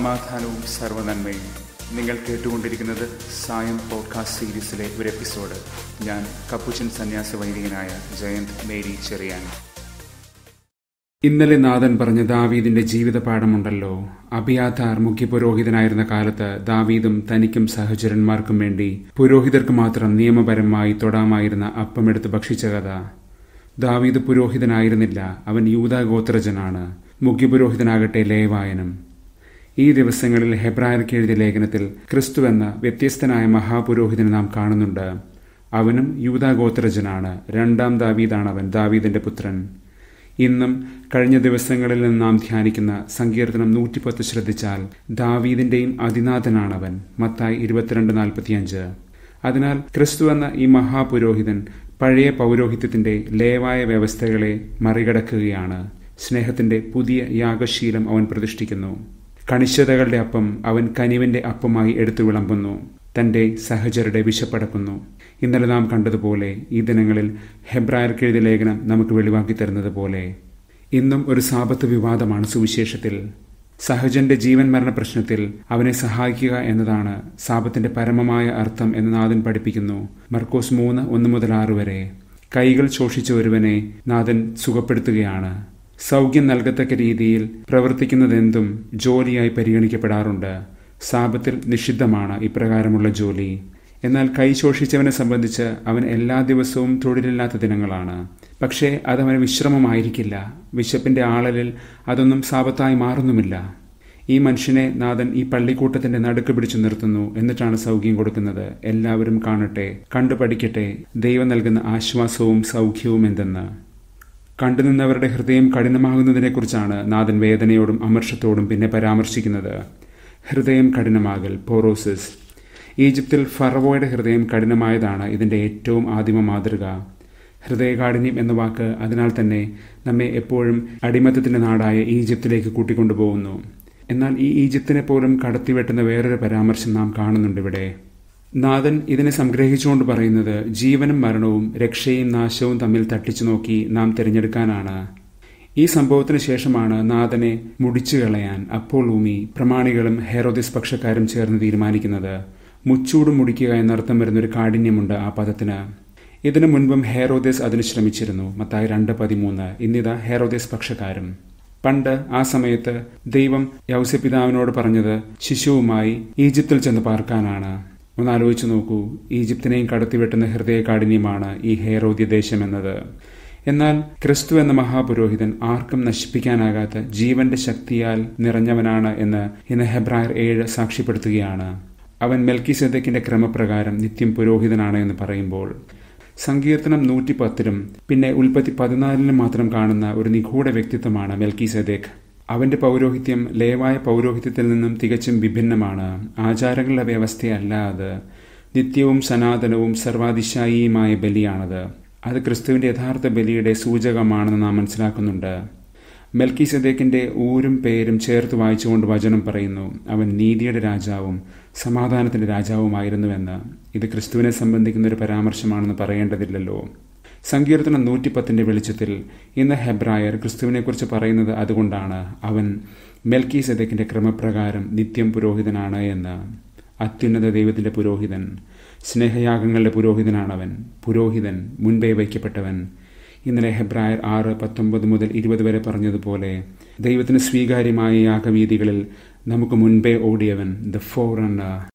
സമാധാനവും സർവനന്മയും നിങ്ങൾ കേട്ടുകൊണ്ടിരിക്കുന്നത് സായം പോഡ്കാസ്റ്റ് സീരീസിലെ ഒരു എപ്പിസോഡ് ഞാൻ കപ്പുച്ചൻ സന്യാസ വൈദികനായ ജയന്ത് മേരി ചെറിയാൻ ഇന്നലെ നാഥൻ പറഞ്ഞ ദാവീദിന്റെ ജീവിത പാഠമുണ്ടല്ലോ അഭിയാഥാർ മുഖ്യ പുരോഹിതനായിരുന്ന കാലത്ത് ദാവീദും തനിക്കും സഹചരന്മാർക്കും വേണ്ടി പുരോഹിതർക്ക് മാത്രം നിയമപരമായി തൊടാമായിരുന്ന അപ്പമെടുത്ത് ഭക്ഷിച്ച കഥ ദാവീദ് പുരോഹിതനായിരുന്നില്ല അവൻ യൂതാഗോത്രജനാണ് മുഖ്യപുരോഹിതനാകട്ടെ ലേവായനം ഈ ദിവസങ്ങളിൽ ഹെബ്രായർക്ക് എഴുതിയ ലേഖനത്തിൽ ക്രിസ്തു എന്ന വ്യത്യസ്തനായ മഹാപുരോഹിതനെ നാം കാണുന്നുണ്ട് അവനും യൂതാഗോത്രജനാണ് രണ്ടാം ദാവീദാണ് അവൻ ദാവീദിന്റെ പുത്രൻ ഇന്നും കഴിഞ്ഞ ദിവസങ്ങളിൽ നിന്ന് നാം ധ്യാനിക്കുന്ന സങ്കീർത്തനം നൂറ്റിപ്പത്ത് ശ്രദ്ധിച്ചാൽ ദാവീദിന്റെയും അതിനാഥനാണവൻ മത്തായി ഇരുപത്തിരണ്ട് നാൽപ്പത്തിയഞ്ച് അതിനാൽ ക്രിസ്തു എന്ന ഈ മഹാപുരോഹിതൻ പഴയ പൗരോഹിത്യത്തിന്റെ ലേവായ വ്യവസ്ഥകളെ മറികടക്കുകയാണ് സ്നേഹത്തിന്റെ പുതിയ യാഗശീലം അവൻ പ്രതിഷ്ഠിക്കുന്നു കണിശതകളുടെ അപ്പം അവൻ കനിവിന്റെ അപ്പമായി എടുത്തു വിളമ്പുന്നു തന്റെ സഹചരുടെ വിശപ്പടക്കുന്നു ഇന്നലെ നാം കണ്ടതുപോലെ ഈ ദിനങ്ങളിൽ ഹെബ്രായർക്ക് എഴുതിയ ലേഖനം നമുക്ക് വെളിവാക്കി തരുന്നത് പോലെ ഇന്നും ഒരു സാപത്ത് വിവാദമാണ് സുവിശേഷത്തിൽ സഹജന്റെ ജീവൻ മരണ പ്രശ്നത്തിൽ അവനെ സഹായിക്കുക എന്നതാണ് സാപത്തിന്റെ പരമമായ അർത്ഥം എന്ന് നാഥൻ പഠിപ്പിക്കുന്നു മർക്കോസ് മൂന്ന് ഒന്ന് മുതൽ ആറ് വരെ കൈകൾ ശോഷിച്ച ഒരുവനെ നാഥൻ സുഖപ്പെടുത്തുകയാണ് സൗഖ്യം നൽകത്തക്ക രീതിയിൽ പ്രവർത്തിക്കുന്നതെന്തും ജോലിയായി പരിഗണിക്കപ്പെടാറുണ്ട് സാപത്തിൽ നിഷിദ്ധമാണ് ഇപ്രകാരമുള്ള ജോലി എന്നാൽ കൈ ശോഷിച്ചവനെ സംബന്ധിച്ച് അവൻ എല്ലാ ദിവസവും തൊഴിലില്ലാത്ത ദിനങ്ങളാണ് പക്ഷേ അതവന് വിശ്രമമായിരിക്കില്ല വിശപ്പിന്റെ ആളലിൽ അതൊന്നും സാപത്തായി മാറുന്നുമില്ല ഈ മനുഷ്യനെ നാഥൻ ഈ പള്ളിക്കൂട്ടത്തിന്റെ നടുക്ക് പിടിച്ചു നിർത്തുന്നു എന്നിട്ടാണ് സൗഖ്യം കൊടുക്കുന്നത് എല്ലാവരും കാണട്ടെ കണ്ടു പഠിക്കട്ടെ ദൈവം നൽകുന്ന ആശ്വാസവും സൗഖ്യവും എന്തെന്ന് കണ്ടുനിന്നവരുടെ ഹൃദയം കഠിനമാകുന്നതിനെക്കുറിച്ചാണ് നാഥൻ വേദനയോടും അമർഷത്തോടും പിന്നെ പരാമർശിക്കുന്നത് ഹൃദയം കഠിനമാകൽ പോറോസിസ് ഈജിപ്തിൽ ഫറവോയുടെ ഹൃദയം കഠിനമായതാണ് ഇതിന്റെ ഏറ്റവും ആദിമ മാതൃക ഹൃദയകാഠിന്യം എന്ന വാക്ക് അതിനാൽ തന്നെ നമ്മെ എപ്പോഴും അടിമത്തത്തിന്റെ നാടായ ഈജിപ്തിലേക്ക് കൂട്ടിക്കൊണ്ടുപോകുന്നു എന്നാൽ ഈ ഈജിപ്തിനെ പോലും കടത്തിവെട്ടുന്ന വേറൊരു പരാമർശം നാം കാണുന്നുണ്ട് ഇവിടെ നാഥൻ ഇതിനെ സംഗ്രഹിച്ചുകൊണ്ട് പറയുന്നത് ജീവനും മരണവും രക്ഷയും നാശവും തമ്മിൽ തട്ടിച്ചു നോക്കി നാം തിരഞ്ഞെടുക്കാനാണ് ഈ സംഭവത്തിന് ശേഷമാണ് നാഥനെ മുടിച്ചു കളയാൻ അപ്പോൾ ഊമി പ്രമാണികളും ഹെറോദിസ് പക്ഷക്കാരും ചേർന്ന് തീരുമാനിക്കുന്നത് മുച്ചൂടും മുടിക്കുക എന്നർത്ഥം വരുന്നൊരു കാഠിന്യമുണ്ട് ആ പദത്തിന് ഇതിനു മുൻപും ഹെറോദേസ് അതിന് ശ്രമിച്ചിരുന്നു മത്തായി രണ്ട് പതിമൂന്ന് ഇന്നിതാ ഹെറോദേസ് പക്ഷക്കാരും പണ്ട് ആ സമയത്ത് ദൈവം യൗസപിതാവിനോട് പറഞ്ഞത് ശിശുവുമായി ഈജിപ്തിൽ ചെന്ന് പാർക്കാനാണ് ഒന്ന് ആലോചിച്ചു നോക്കൂ ഈജിപ്തിനെയും കടത്തിവെട്ടുന്ന ഹൃദയ കാഠിന്യമാണ് ഈ ഹേറോദ്യ ദേശം എന്നത് എന്നാൽ ക്രിസ്തു എന്ന മഹാപുരോഹിതൻ ആർക്കും നശിപ്പിക്കാനാകാത്ത ജീവന്റെ ശക്തിയാൽ നിറഞ്ഞവനാണ് എന്ന് ഇന്ന് ഹെബ്രായർ ഏഴ് സാക്ഷ്യപ്പെടുത്തുകയാണ് അവൻ മെൽക്കി സെദക്കിന്റെ ക്രമപ്രകാരം നിത്യം പുരോഹിതനാണ് എന്ന് പറയുമ്പോൾ സങ്കീർത്തനം നൂറ്റി പത്തിലും പിന്നെ ഉൽപ്പത്തി പതിനാലിലും മാത്രം കാണുന്ന ഒരു നിഗൂഢ വ്യക്തിത്വമാണ് മെൽക്കി സെദേഖ് അവന്റെ പൗരോഹിത്യം ലേവായ പൗരോഹിത്യത്തിൽ നിന്നും തികച്ചും വിഭിന്നമാണ് ആചാരങ്ങളുടെ വ്യവസ്ഥയല്ല അത് നിത്യവും സനാതനവും സർവാതിശായിയുമായ ബലിയാണത് അത് ക്രിസ്തുവിന്റെ യഥാർത്ഥ ബലിയുടെ സൂചകമാണെന്ന് നാം മനസ്സിലാക്കുന്നുണ്ട് മെൽക്കി സദേക്കിന്റെ ഊരും പേരും ചേർത്ത് വായിച്ചുകൊണ്ട് വചനം പറയുന്നു അവൻ നീതിയുടെ രാജാവും സമാധാനത്തിന്റെ രാജാവുമായിരുന്നുവെന്ന് ഇത് ക്രിസ്തുവിനെ സംബന്ധിക്കുന്ന ഒരു പരാമർശമാണെന്ന് പറയേണ്ടതില്ലല്ലോ സങ്കീർത്തനം നൂറ്റിപ്പത്തിന്റെ വെളിച്ചത്തിൽ ഇന്ന് ഹെബ്രായർ ക്രിസ്തുവിനെക്കുറിച്ച് പറയുന്നത് അതുകൊണ്ടാണ് അവൻ മെൽക്കി സദേക്കിന്റെ ക്രമപ്രകാരം നിത്യം പുരോഹിതനാണ് എന്ന് അത്യുന്നത ദൈവത്തിന്റെ പുരോഹിതൻ സ്നേഹയാഗങ്ങളുടെ പുരോഹിതനാണവൻ പുരോഹിതൻ മുൻപേ വയ്ക്കപ്പെട്ടവൻ ഇന്നലെ ഹെബ്രായർ ആറ് പത്തൊമ്പത് മുതൽ ഇരുപത് വരെ പറഞ്ഞതുപോലെ ദൈവത്തിന് സ്വീകാര്യമായ യാഗവീതികളിൽ നമുക്ക് മുൻപേ ഓടിയവൻ ദ ഫോർ റണ്ണർ